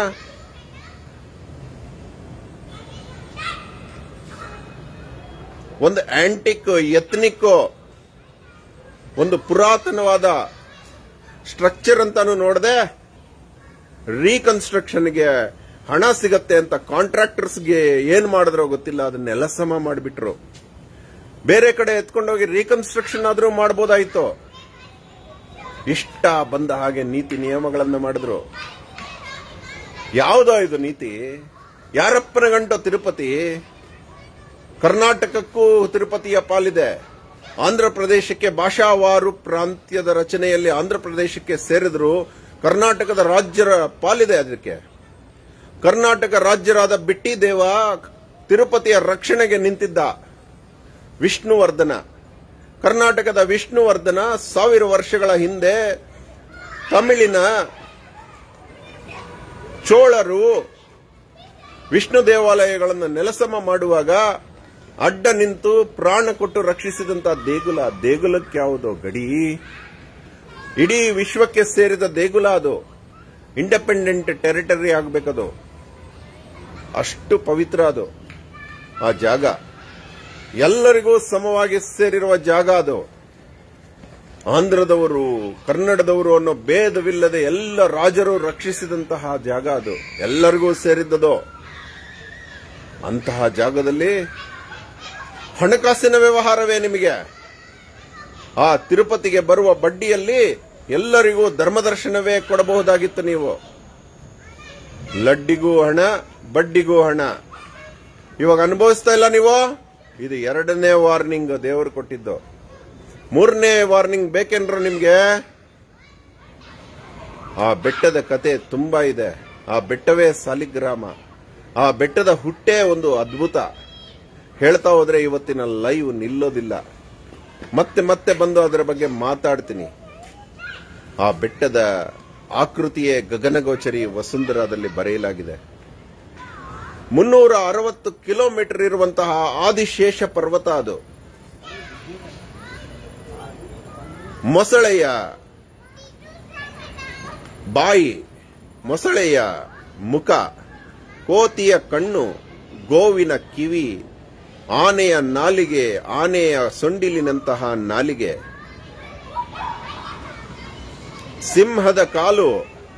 ಒಂದು ಆಂಟಿಕ್ ಎತ್ನಿಕ್ ಒಂದು ಪುರಾತನವಾದ ಸ್ಟ್ರಕ್ಚರ್ ಅಂತಾನು ನೋಡದೆ ರೀಕನ್ಸ್ಟ್ರಕ್ಷನ್ಗೆ ಹಣ ಸಿಗತ್ತೆ ಅಂತ ಕಾಂಟ್ರಾಕ್ಟರ್ಸ್ಗೆ ಏನ್ ಮಾಡಿದ್ರೋ ಗೊತ್ತಿಲ್ಲ ಅದನ್ನೆಲ್ಲ ಸಮ ಮಾಡಿಬಿಟ್ರು ಬೇರೆ ಕಡೆ ಎತ್ಕೊಂಡೋಗಿ ರೀಕನ್ಸ್ಟ್ರಕ್ಷನ್ ಆದ್ರೂ ಮಾಡ್ಬೋದಾಯ್ತು ಇಷ್ಟ ಬಂದ ಹಾಗೆ ನೀತಿ ನಿಯಮಗಳನ್ನ ಮಾಡಿದ್ರು ಯಾವುದೋ ಇದು ನೀತಿ ಯಾರಪ್ಪನ ಗಂಟು ತಿರುಪತಿ ಕರ್ನಾಟಕಕ್ಕೂ ತಿರುಪತಿಯ ಪಾಲಿದೆ ಆಂಧ್ರ ಪ್ರದೇಶಕ್ಕೆ ಭಾಷಾವಾರು ಪ್ರಾಂತ್ಯದ ರಚನೆಯಲ್ಲಿ ಆಂಧ್ರ ಪ್ರದೇಶಕ್ಕೆ ಸೇರಿದ್ರು ಕರ್ನಾಟಕದ ರಾಜ್ಯರ ಪಾಲಿದೆ ಅದಕ್ಕೆ ಕರ್ನಾಟಕ ರಾಜ್ಯರಾದ ಬಿಟ್ಟಿ ದೇವ ತಿರುಪತಿಯ ರಕ್ಷಣೆಗೆ ನಿಂತಿದ್ದ ವಿಷ್ಣುವರ್ಧನ ಕರ್ನಾಟಕದ ವಿಷ್ಣುವರ್ಧನ ಸಾವಿರ ವರ್ಷಗಳ ಹಿಂದೆ ತಮಿಳಿನ ಚೋಳರು ವಿಷ್ಣು ದೇವಾಲಯಗಳನ್ನು ನೆಲಸಮ ಮಾಡುವಾಗ ಅಡ್ಡ ನಿಂತು ಪ್ರಾಣ ಕೊಟ್ಟು ರಕ್ಷಿಸಿದಂತ ದೇಗುಲ ದೇಗುಲಕ್ಕೆ ಯಾವುದೋ ಗಡಿ ಇಡೀ ವಿಶ್ವಕ್ಕೆ ಸೇರಿದ ದೇಗುಲ ಅದು ಇಂಡಿಪೆಂಡೆಂಟ್ ಟೆರಿಟರಿ ಆಗಬೇಕದು ಅಷ್ಟು ಪವಿತ್ರ ಅದು ಆ ಜಾಗ ಎಲ್ಲರಿಗೂ ಸಮವಾಗಿ ಸೇರಿರುವ ಜಾಗ ಅದು ಆಂಧ್ರದವರು ಕನ್ನಡದವರು ಅನ್ನೋ ಭೇದವಿಲ್ಲದೆ ಎಲ್ಲ ರಾಜರು ರಕ್ಷಿಸಿದಂತಹ ಜಾಗ ಅದು ಎಲ್ಲರಿಗೂ ಸೇರಿದ್ದದು ಅಂತಹ ಜಾಗದಲ್ಲಿ ಹಣಕಾಸಿನ ವ್ಯವಹಾರವೇ ನಿಮಗೆ ಆ ತಿರುಪತಿಗೆ ಬರುವ ಬಡ್ಡಿಯಲ್ಲಿ ಎಲ್ಲರಿಗೂ ಧರ್ಮದರ್ಶನವೇ ಕೊಡಬಹುದಾಗಿತ್ತು ನೀವು ಲಡ್ಡಿಗೂ ಹಣ ಬಡ್ಡಿಗೂ ಹಣ ಇವಾಗ ಅನುಭವಿಸ್ತಾ ಇಲ್ಲ ನೀವು ಇದು ಎರಡನೇ ವಾರ್ನಿಂಗ್ ದೇವರು ಕೊಟ್ಟಿದ್ದು ಮೂರನೇ ವಾರ್ನಿಂಗ್ ಬೇಕೇನ್ರ ನಿಮ್ಗೆ ಆ ಬೆಟ್ಟದ ಕತೆ ತುಂಬಾ ಇದೆ ಆ ಬೆಟ್ಟವೇ ಸಾಲಿಗ್ರಾಮ ಆ ಬೆಟ್ಟದ ಹುಟ್ಟೆ ಒಂದು ಅದ್ಭುತ ಹೇಳ್ತಾ ಹೋದ್ರೆ ಇವತ್ತಿನ ಲೈವ್ ನಿಲ್ಲೋದಿಲ್ಲ ಮತ್ತೆ ಮತ್ತೆ ಬಂದು ಅದರ ಬಗ್ಗೆ ಮಾತಾಡ್ತೀನಿ ಆ ಬೆಟ್ಟದ ಆಕೃತಿಯೇ ಗಗನಗೋಚರಿ ವಸುಂಧರಾದಲ್ಲಿ ಬರೆಯಲಾಗಿದೆ ಮುನ್ನೂರ ಅರವತ್ತು ಕಿಲೋಮೀಟರ್ ಇರುವಂತಹ ಆದಿಶೇಷ ಪರ್ವತ ಅದು ಮೊಸಳೆಯ ಬಾಯಿ ಮೊಸಳೆಯ ಮುಖ ಕೋತಿಯ ಕಣ್ಣು ಗೋವಿನ ಕಿವಿ ಆನೆಯ ನಾಲಿಗೆ ಆನೆಯ ಸೊಂಡಿಲಿನಂತಹ ನಾಲಿಗೆ ಸಿಂಹದ ಕಾಲು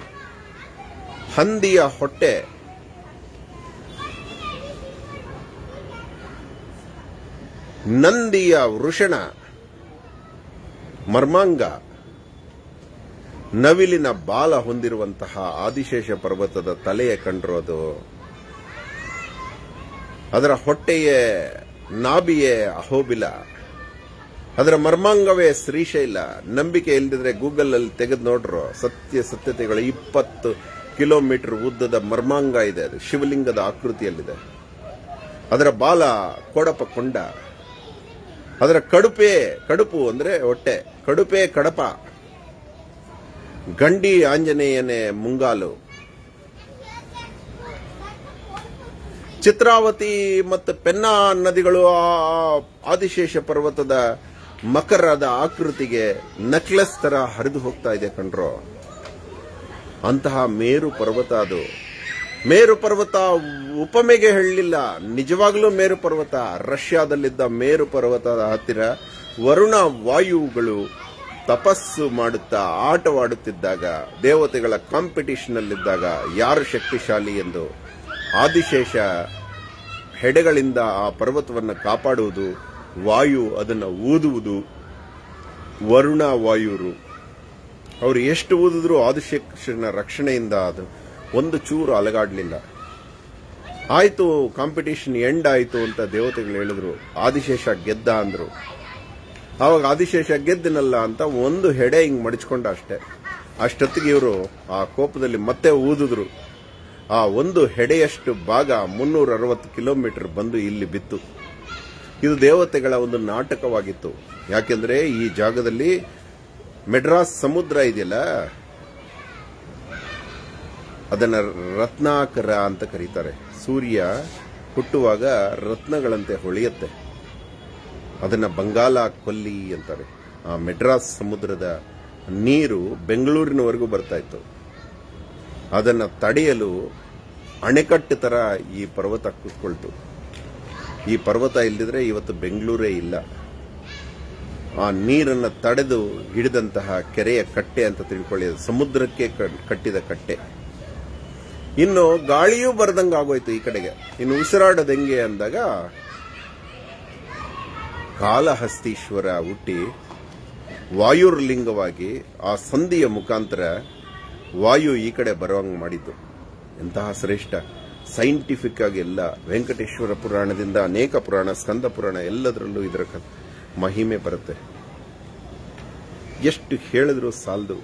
ಹಂದಿಯ ಹೊಟ್ಟೆ ನಂದಿಯ ವೃಷಣ ಮರ್ಮಾಂಗ ನವಿಲಿನ ಬಾಲ ಹೊಂದಿರುವಂತಹ ಆದಿಶೇಷ ಪರ್ವತದ ತಲೆಯ ಕಂಡಿರೋದು ಅದರ ಹೊಟ್ಟೆಯೇ ನಾಭಿಯೇ ಅಹೋಬಿಲ ಅದರ ಮರ್ಮಾಂಗವೇ ಶ್ರೀಶೈಲ ನಂಬಿಕೆ ಇಲ್ಲದಿದ್ರೆ ಗೂಗಲ್ ಅಲ್ಲಿ ತೆಗೆದು ನೋಡ್ರು ಸತ್ಯ ಸತ್ಯತೆಗಳು ಇಪ್ಪತ್ತು ಕಿಲೋಮೀಟರ್ ಉದ್ದದ ಮರ್ಮಾಂಗ ಇದೆ ಅದು ಶಿವಲಿಂಗದ ಆಕೃತಿಯಲ್ಲಿದೆ ಅದರ ಬಾಲ ಕೋಡಪ ಕೊಂಡ ಅದರ ಕಡುಪೆ ಕಡುಪು ಅಂದ್ರೆ ಹೊಟ್ಟೆ ಕಡುಪೆ ಕಡಪ ಗಂಡಿ ಆಂಜನೇಯನೇ ಮುಂಗಾಲು ಚಿತ್ರಾವತಿ ಮತ್ತು ಪೆನ್ನಾ ನದಿಗಳು ಆ ಆದಿಶೇಷ ಪರ್ವತದ ಮಕರದ ಆಕೃತಿಗೆ ನೆಕ್ಲೆಸ್ ತರ ಹರಿದು ಹೋಗ್ತಾ ಇದೆ ಕಣ್ರೋ ಅಂತಹ ಮೇರು ಪರ್ವತ ಅದು ಮೇರು ಪರ್ವತ ಉಪಮೆಗೆ ಹೇಳಲಿಲ್ಲ ನಿಜವಾಗ್ಲೂ ಮೇರು ಪರ್ವತ ರಷ್ಯಾದಲ್ಲಿದ್ದ ಮೇರು ಪರ್ವತದ ಹತ್ತಿರ ವರುಣ ವಾಯುಗಳು ತಪಸ್ಸು ಮಾಡುತ್ತಾ ಆಟವಾಡುತ್ತಿದ್ದಾಗ ದೇವತೆಗಳ ಕಾಂಪಿಟಿಷನ್ ಅಲ್ಲಿದ್ದಾಗ ಯಾರು ಶಕ್ತಿಶಾಲಿ ಎಂದು ಆದಿಶೇಷ ಹೆಡೆಗಳಿಂದ ಆ ಪರ್ವತವನ್ನು ಕಾಪಾಡುವುದು ವಾಯು ಅದನ್ನು ಊದುವುದು ವರುಣ ವಾಯುರು ಅವರು ಎಷ್ಟು ಊದಿದ್ರು ಆದಿಶೇಷನ ರಕ್ಷಣೆಯಿಂದ ಅದು ಒಂದು ಚೂರು ಅಲಗಾಡ್ಲಿಲ್ಲ ಆಯ್ತು ಕಾಂಪಿಟೇಷನ್ ಎಂಡ್ ಆಯ್ತು ಅಂತ ದೇವತೆಗಳು ಹೇಳಿದ್ರು ಆದಿಶೇಷ ಗೆದ್ದ ಅಂದ್ರು ಆವಾಗ ಆದಿಶೇಷ ಗೆದ್ದನಲ್ಲ ಅಂತ ಒಂದು ಹೆಡೆ ಹಿಂಗ್ ಮಡಚ್ಕೊಂಡ ಅಷ್ಟೇ ಅಷ್ಟೊತ್ತಿಗೆ ಇವರು ಆ ಕೋಪದಲ್ಲಿ ಮತ್ತೆ ಊದಿದ್ರು ಆ ಒಂದು ಹೆಡೆಯಷ್ಟು ಭಾಗ ಮುನ್ನೂರ ಅರವತ್ತು ಕಿಲೋಮೀಟರ್ ಬಂದು ಇಲ್ಲಿ ಬಿತ್ತು ಇದು ದೇವತೆಗಳ ಒಂದು ನಾಟಕವಾಗಿತ್ತು ಯಾಕೆಂದ್ರೆ ಈ ಜಾಗದಲ್ಲಿ ಮೆಡ್ರಾಸ್ ಸಮುದ್ರ ಇದೆಯಲ್ಲ ಅದನ್ನ ರತ್ನಾಕರ ಅಂತ ಕರೀತಾರೆ ಸೂರ್ಯ ಹುಟ್ಟುವಾಗ ರತ್ನಗಳಂತೆ ಹೊಳೆಯುತ್ತೆ ಅದನ್ನ ಬಂಗಾಲ ಕೊಲ್ಲಿ ಅಂತಾರೆ ಆ ಮೆಡ್ರಾಸ್ ಸಮುದ್ರದ ನೀರು ಬೆಂಗಳೂರಿನವರೆಗೂ ಬರ್ತಾ ಇತ್ತು ಅದನ್ನ ತಡೆಯಲು ಅಣೆಕಟ್ಟು ತರ ಈ ಪರ್ವತ ಕೂತ್ಕೊಳ್ತು ಈ ಪರ್ವತ ಇಲ್ಲದಿದ್ರೆ ಇವತ್ತು ಬೆಂಗಳೂರೇ ಇಲ್ಲ ಆ ನೀರನ್ನ ತಡೆದು ಹಿಡಿದಂತಹ ಕೆರೆಯ ಕಟ್ಟೆ ಅಂತ ತಿಳ್ಕೊಳ್ಳಿ ಅದು ಸಮುದ್ರಕ್ಕೆ ಕ- ಕಟ್ಟಿದ ಕಟ್ಟೆ ಇನ್ನು ಗಾಳಿಯೂ ಬರದಂಗ ಆಗೋಯ್ತು ಈ ಕಡೆಗೆ ಇನ್ನು ಉಸಿರಾಡೋದು ಹೆಂಗೆ ಅಂದಾಗ ಕಾಲಹಸ್ತೀಶ್ವರ ಹುಟ್ಟಿ ವಾಯುರ್ಲಿಂಗವಾಗಿ ಆ ಸಂಧಿಯ ಮುಖಾಂತರ ವಾಯು ಈ ಕಡೆ ಬರುವಂಗ್ ಮಾಡಿದ್ದು ಎಂತಹ ಶ್ರೇಷ್ಠ ಸೈಂಟಿಫಿಕ್ ಆಗಿ ಎಲ್ಲ ವೆಂಕಟೇಶ್ವರ ಪುರಾಣದಿಂದ ಅನೇಕ ಪುರಾಣ ಸ್ಕಂದ ಪುರಾಣ ಎಲ್ಲದರಲ್ಲೂ ಇದರ ಕ- ಮಹಿಮೆ ಬರುತ್ತೆ ಎಷ್ಟು ಹೇಳಿದ್ರು ಸಾಲದು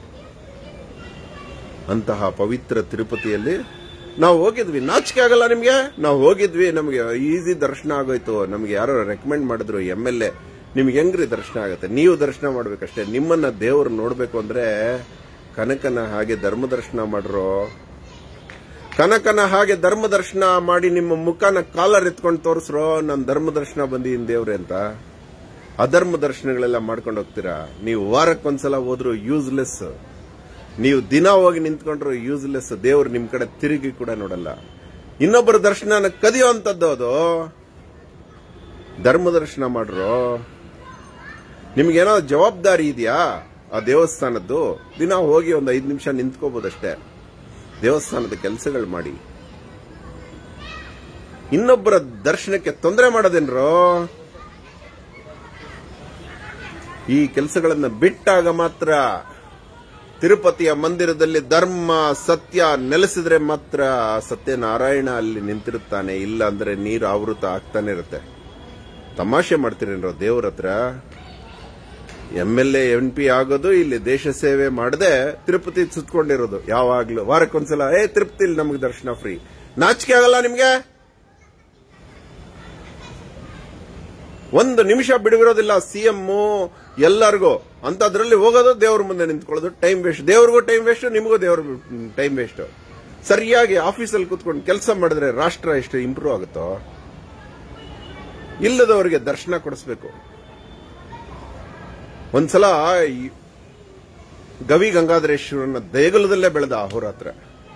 ಅಂತಹ ಪವಿತ್ರ ತಿರುಪತಿಯಲ್ಲಿ ನಾವು ಹೋಗಿದ್ವಿ ನಾಚಿಕೆ ಆಗಲ್ಲ ನಿಮ್ಗೆ ನಾವು ಹೋಗಿದ್ವಿ ನಮಗೆ ಈಸಿ ದರ್ಶನ ಆಗೋಯ್ತು ನಮ್ಗೆ ಯಾರೋ ರೆಕಮೆಂಡ್ ಮಾಡಿದ್ರು ಎಂ ಎಲ್ ಎ ನಿಮ್ಗೆ ಹೆಂಗ್ರಿ ದರ್ಶನ ಆಗುತ್ತೆ ನೀವು ದರ್ಶನ ಮಾಡ್ಬೇಕಷ್ಟೇ ನಿಮ್ಮನ್ನ ದೇವರು ನೋಡ್ಬೇಕು ಅಂದ್ರೆ ಕನಕನ ಹಾಗೆ ಧರ್ಮ ದರ್ಶನ ಮಾಡ್ರೋ ಕನಕನ ಹಾಗೆ ಧರ್ಮ ದರ್ಶನ ಮಾಡಿ ನಿಮ್ಮ ಮುಖನ ಕಾಲರ್ ಎತ್ಕೊಂಡು ತೋರಿಸ್ರೋ ನಾನು ಧರ್ಮ ದರ್ಶನ ಬಂದಿದ್ದೀನಿ ದೇವ್ರೆ ಅಂತ ಅಧರ್ಮ ದರ್ಶನಗಳೆಲ್ಲ ಮಾಡ್ಕೊಂಡು ಹೋಗ್ತೀರಾ ನೀವು ವಾರಕ್ಕೊಂದ್ಸಲ ಹೋದ್ರು ಯೂಸ್ಲೆಸ್ ನೀವು ದಿನ ಹೋಗಿ ನಿಂತ್ಕೊಂಡ್ರು ಯೂಸ್ಲೆಸ್ ದೇವ್ರು ನಿಮ್ ಕಡೆ ತಿರುಗಿ ಕೂಡ ನೋಡಲ್ಲ ಇನ್ನೊಬ್ಬರ ದರ್ಶನ ಕದಿಯುವಂತದ್ದು ಅದು ಧರ್ಮ ದರ್ಶನ ಮಾಡ್ರು ನಿಮ್ಗೇನೋ ಜವಾಬ್ದಾರಿ ಇದೆಯಾ ಆ ದೇವಸ್ಥಾನದ್ದು ದಿನ ಹೋಗಿ ಒಂದು ಐದು ನಿಮಿಷ ನಿಂತ್ಕೋಬಹುದಷ್ಟೇ ದೇವಸ್ಥಾನದ ಕೆಲಸಗಳು ಮಾಡಿ ಇನ್ನೊಬ್ಬರ ದರ್ಶನಕ್ಕೆ ತೊಂದರೆ ಮಾಡೋದೇನ್ರೋ ಈ ಕೆಲಸಗಳನ್ನ ಬಿಟ್ಟಾಗ ಮಾತ್ರ ತಿರುಪತಿಯ ಮಂದಿರದಲ್ಲಿ ಧರ್ಮ ಸತ್ಯ ನೆಲೆಸಿದ್ರೆ ಮಾತ್ರ ಸತ್ಯನಾರಾಯಣ ಅಲ್ಲಿ ನಿಂತಿರುತ್ತಾನೆ ಇಲ್ಲ ಅಂದ್ರೆ ನೀರು ಆವೃತ ಆಗ್ತಾನೆ ಇರುತ್ತೆ ತಮಾಷೆ ಮಾಡ್ತೀರೇನ್ರೋ ದೇವ್ರ ಹತ್ರ M L A M P ಆಗೋದು ಇಲ್ಲಿ ದೇಶ ಸೇವೆ ಮಾಡದೆ ತಿರುಪತಿ ಸುತ್ಕೊಂಡಿರೋದು ಯಾವಾಗ್ಲೂ ವಾರಕ್ಕೊಂದ್ಸಲ ಏ ತಿರುಪತಿಲಿ ನಮಗೆ ದರ್ಶನ ಫ್ರೀ ನಾಚಿಕೆ ಆಗಲ್ಲ ನಿಮ್ಗೆ ಒಂದು ನಿಮಿಷ ಬಿಡುವಿರೋದಿಲ್ಲ ಸಿಎಂ ಎಲ್ಲರಿಗೂ ಅಂತದ್ರಲ್ಲಿ ಹೋಗೋದು ದೇವ್ರ ಮುಂದೆ ನಿಂತ್ಕೊಳ್ಳೋದು ಟೈಮ್ ವೇಸ್ಟ್ ದೇವ್ರಿಗೂ ಟೈಮ್ ವೇಸ್ಟ್ ನಿಮಗೂ ದೇವ್ರ ಟೈಮ್ ವೇಸ್ಟ್ ಸರಿಯಾಗಿ ಆಫೀಸಲ್ಲಿ ಕೂತ್ಕೊಂಡು ಕೆಲಸ ಮಾಡಿದ್ರೆ ರಾಷ್ಟ್ರ ಎಷ್ಟು ಇಂಪ್ರೂವ್ ಆಗುತ್ತೋ ಇಲ್ಲದವರಿಗೆ ದರ್ಶನ ಕೊಡಿಸ್ಬೇಕು ಒಂದ್ಸಲ ಈ ಗವಿ ಗಂಗಾಧರೇಶ್ವರನ ದೇಗುಲದಲ್ಲೇ ಬೆಳೆದ ಅಹೋರಾತ್ರ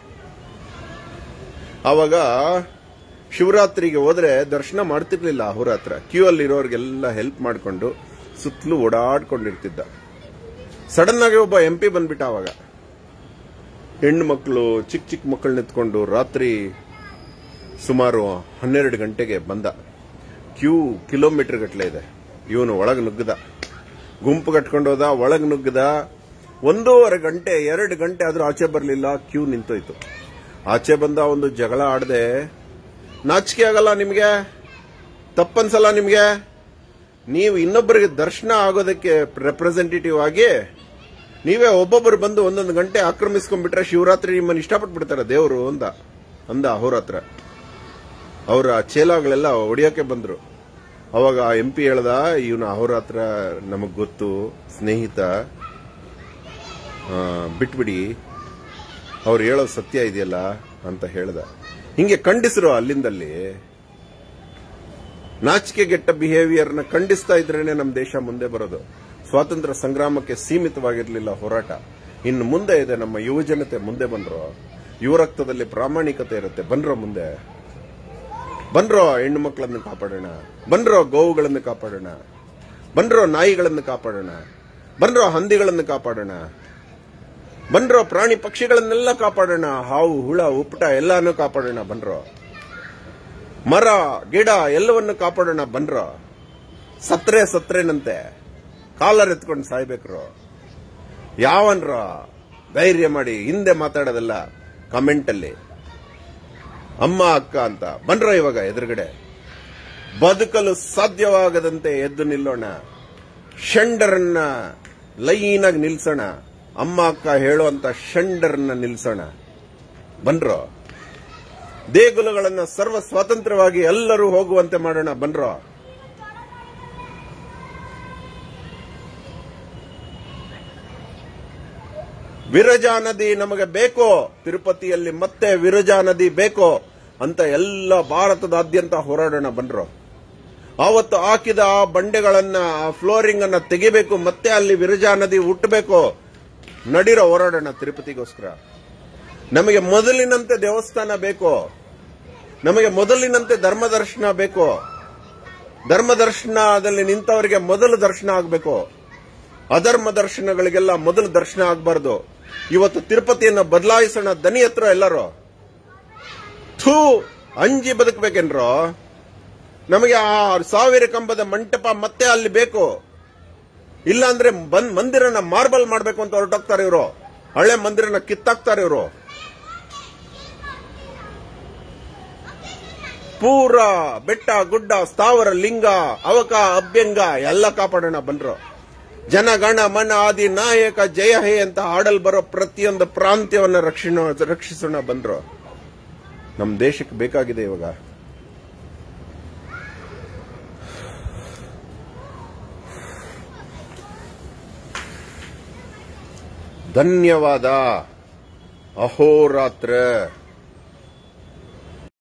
ಆವಾಗ ಶಿವರಾತ್ರಿಗೆ ಹೋದ್ರೆ ದರ್ಶನ ಮಾಡ್ತಿರ್ಲಿಲ್ಲ ಅಹೋರಾತ್ರ ಕ್ಯೂ ಅಲ್ಲಿ ಇರೋರಿಗೆಲ್ಲ ಹೆಲ್ಪ್ ಮಾಡಿಕೊಂಡು ಸುತ್ತಲೂ ಓಡಾಡ್ಕೊಂಡಿರ್ತಿದ್ದ ಸಡನ್ ಆಗಿ ಒಬ್ಬ ಎಂ ಪಿ ಬಂದ್ಬಿಟ್ಟ ಅವಾಗ ಹೆಣ್ಣು ಮಕ್ಕಳು ಚಿಕ್ಕ ಚಿಕ್ಕ ಮಕ್ಕಳು ನಿಂತ್ಕೊಂಡು ರಾತ್ರಿ ಸುಮಾರು ಹನ್ನೆರಡು ಗಂಟೆಗೆ ಬಂದ ಕ್ಯೂ ಕಿಲೋಮೀಟರ್ ಗಟ್ಟಲೆ ಇದೆ ಇವನು ಒಳಗೆ ನುಗ್ಗದ ಗುಂಪು ಕಟ್ಕೊಂಡು ಹೋದ ಒಳಗೆ ನುಗ್ಗದ ಒಂದೂವರೆ ಗಂಟೆ ಎರಡು ಗಂಟೆ ಆದ್ರೂ ಆಚೆ ಬರಲಿಲ್ಲ ಕ್ಯೂ ನಿಂತೋಯ್ತು ಆಚೆ ಬಂದ ಒಂದು ಜಗಳ ಆಡದೆ ನಾಚಿಕೆ ಆಗಲ್ಲ ನಿಮಗೆ ತಪ್ಪನ್ಸಲ್ಲ ನಿಮಗೆ ನೀವು ಇನ್ನೊಬ್ಬರಿಗೆ ದರ್ಶನ ಆಗೋದಕ್ಕೆ ರೆಪ್ರೆಸೆಂಟೇಟಿವ್ ಆಗಿ ನೀವೇ ಒಬ್ಬೊಬ್ಬರು ಬಂದು ಒಂದೊಂದು ಗಂಟೆ ಆಕ್ರಮಿಸ್ಕೊಂಡ್ಬಿಟ್ರೆ ಶಿವರಾತ್ರಿ ನಿಮ್ಮನ್ನು ಇಷ್ಟಪಟ್ಬಿಡ್ತಾರೆ ದೇವರು ಅಂದ ಅಂದ ಅಹೋರಾತ್ರ ಅವರ ಚೇಲಾಗಳೆಲ್ಲ ಹೊಡಿಯೋಕೆ ಬಂದ್ರು ಅವಾಗ ಎಂ ಪಿ ಹೇಳ್ದ ಇವನು ಅಹೋರಾತ್ರ ನಮಗ್ ಗೊತ್ತು ಸ್ನೇಹಿತ ಆ, ಬಿಟ್ಬಿಡಿ ಅವ್ರು ಹೇಳೋ ಸತ್ಯ ಇದೆಯಲ್ಲ ಅಂತ ಹೇಳ್ದ ಹಿಂಗೆ ಖಂಡಿಸ್ರು ಅಲ್ಲಿಂದಲ್ಲಿ ನಾಚಿಕೆಗೆಟ್ಟ ಬಿಹೇವಿಯರ್ನ ಖಂಡಿಸ್ತಾ ಇದ್ರೇನೆ ನಮ್ಮ ದೇಶ ಮುಂದೆ ಬರೋದು ಸ್ವಾತಂತ್ರ್ಯ ಸಂಗ್ರಾಮಕ್ಕೆ ಸೀಮಿತವಾಗಿರಲಿಲ್ಲ ಹೋರಾಟ ಇನ್ನು ಮುಂದೆ ಇದೆ ನಮ್ಮ ಯುವಜನತೆ ಮುಂದೆ ಬಂದ್ರು ಯುವ ರಕ್ತದಲ್ಲಿ ಪ್ರಾಮಾಣಿಕತೆ ಇರುತ್ತೆ ಬಂದ್ರೋ ಮುಂದೆ ಬಂದ್ರೋ ಹೆಣ್ಣು ಮಕ್ಕಳನ್ನು ಕಾಪಾಡೋಣ ಬಂದ್ರೋ ಗೋವುಗಳನ್ನು ಕಾಪಾಡೋಣ ಬಂದ್ರೋ ನಾಯಿಗಳನ್ನು ಕಾಪಾಡೋಣ ಬಂದ್ರೋ ಹಂದಿಗಳನ್ನು ಕಾಪಾಡೋಣ ಬಂದ್ರೋ ಪ್ರಾಣಿ ಪಕ್ಷಿಗಳನ್ನೆಲ್ಲ ಕಾಪಾಡೋಣ ಹಾವು ಹುಳ ಉಪ್ಪಟ ಎಲ್ಲಾನು ಕಾಪಾಡೋಣ ಬಂದ್ರೋ ಮರ ಗಿಡ ಎಲ್ಲವನ್ನು ಕಾಪಾಡೋಣ ಬನ್ರೋ ಸತ್ರೆ ಸತ್ರೇನಂತೆ ಕಾಲರ್ ಎತ್ಕೊಂಡು ಸಾಯ್ಬೇಕ್ರು ಯಾವನ್ರ ಧೈರ್ಯ ಮಾಡಿ ಹಿಂದೆ ಮಾತಾಡೋದಲ್ಲ ಕಮೆಂಟ್ ಅಲ್ಲಿ ಅಮ್ಮ ಅಕ್ಕ ಅಂತ ಬನ್ರೋ ಇವಾಗ ಎದುರುಗಡೆ ಬದುಕಲು ಸಾಧ್ಯವಾಗದಂತೆ ಎದ್ದು ನಿಲ್ಲೋಣ ಷಂಡರನ್ನ ಲೈನಾಗಿ ನಿಲ್ಸೋಣ ಅಮ್ಮ ಅಕ್ಕ ಹೇಳುವಂತ ಷಂಡರನ್ನ ನಿಲ್ಸೋಣ ಬನ್ರೋ ದೇಗುಲಗಳನ್ನ ಸರ್ವ ಸ್ವಾತಂತ್ರ್ಯವಾಗಿ ಎಲ್ಲರೂ ಹೋಗುವಂತೆ ಮಾಡೋಣ ಬನ್ರೋ ವಿರಜಾ ನದಿ ನಮಗೆ ಬೇಕೋ ತಿರುಪತಿಯಲ್ಲಿ ಮತ್ತೆ ವಿರಜಾ ನದಿ ಬೇಕೋ ಅಂತ ಎಲ್ಲ ಭಾರತದಾದ್ಯಂತ ಹೋರಾಡೋಣ ಬನ್ರೋ ಆವತ್ತು ಹಾಕಿದ ಆ ಬಂಡೆಗಳನ್ನ ಆ ಫ್ಲೋರಿಂಗ್ ಅನ್ನ ತೆಗಿಬೇಕು ಮತ್ತೆ ಅಲ್ಲಿ ವಿರಜಾ ನದಿ ಹುಟ್ಟಬೇಕು ನಡಿರೋ ಹೋರಾಡೋಣ ತಿರುಪತಿಗೋಸ್ಕರ ನಮಗೆ ಮೊದಲಿನಂತೆ ದೇವಸ್ಥಾನ ಬೇಕು ನಮಗೆ ಮೊದಲಿನಂತೆ ಧರ್ಮ ದರ್ಶನ ಬೇಕು ಧರ್ಮ ದರ್ಶನದಲ್ಲಿ ನಿಂತವರಿಗೆ ಮೊದಲು ದರ್ಶನ ಆಗಬೇಕು ಅಧರ್ಮ ದರ್ಶನಗಳಿಗೆಲ್ಲ ಮೊದಲು ದರ್ಶನ ಆಗಬಾರ್ದು ಇವತ್ತು ತಿರುಪತಿಯನ್ನ ಬದಲಾಯಿಸೋಣ ದನಿ ಹತ್ರ ಎಲ್ಲರೂ ಥೂ ಅಂಜಿ ಬದುಕಬೇಕೇನ್ರೋ ನಮಗೆ ಆ ಸಾವಿರ ಕಂಬದ ಮಂಟಪ ಮತ್ತೆ ಅಲ್ಲಿ ಬೇಕು ಇಲ್ಲಾಂದ್ರೆ ಬಂದ್ ಮಂದಿರನ ಮಾರ್ಬಲ್ ಮಾಡ್ಬೇಕು ಅಂತ ಹೊರಟೋಗ್ತಾರೆ ಇವರು ಹಳೆ ಮಂದಿರನ ಕಿತ್ತಾಕ್ತಾರೆ ಇವರು ಪೂರ ಬೆಟ್ಟ ಗುಡ್ಡ ಸ್ಥಾವರ ಲಿಂಗ ಅವಕ ಅಭ್ಯಂಗ ಎಲ್ಲ ಕಾಪಾಡೋಣ ಬನ್ರು ಜನಗಣ ಮನ ಆದಿ ನಾಯಕ ಜಯ ಹೇ ಅಂತ ಹಾಡಲ್ ಬರೋ ಪ್ರತಿಯೊಂದು ಪ್ರಾಂತ್ಯವನ್ನ ರಕ್ಷಣ ರಕ್ಷಿಸೋಣ ಬಂದ್ರು ನಮ್ಮ ದೇಶಕ್ಕೆ ಬೇಕಾಗಿದೆ ಇವಾಗ ಧನ್ಯವಾದ ಅಹೋರಾತ್ರ